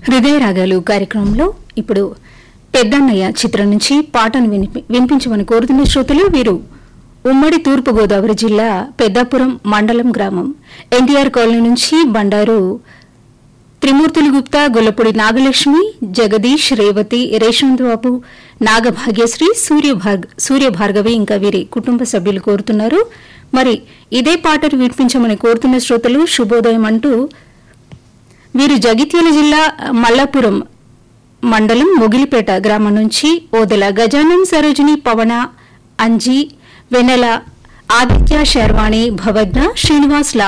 హృదయ రాగాలు కార్యక్రమంలో ఇప్పుడు పెద్దన్నయ్య చిత్రం నుంచి పాటను వినిపి- వినిపించమని కోరుతున్న శ్రోతలు వీరు ఉమ్మడి తూర్పు గోదావరి జిల్లా పెద్దాపురం మండలం గ్రామం ఎన్టీఆర్ కాలనీ నుంచి బండారు త్రిమూర్తులు గుప్తా గొల్లపూడి నాగలక్ష్మి జగదీష్ రేవతి రేషంత్ బాబు నాగభాగ్యశ్రీ సూర్యభార్గ సూర్యభార్గవి ఇంకా వీరి కుటుంబ సభ్యులు కోరుతున్నారు మరి ఇదే పాటను వినిపించమని కోరుతున్న శ్రోతలు శుభోదయం అంటూ వీరు జగిత్యాల జిల్లా మల్లాపురం మండలం మొగిలిపేట గ్రామం నుంచి ఓదెల గజానన్ సరోజిని పవన అంజీ వెన్నెల ఆదిత్య శర్వాణి భవజ్ఞ శ్రీనివాస్ లా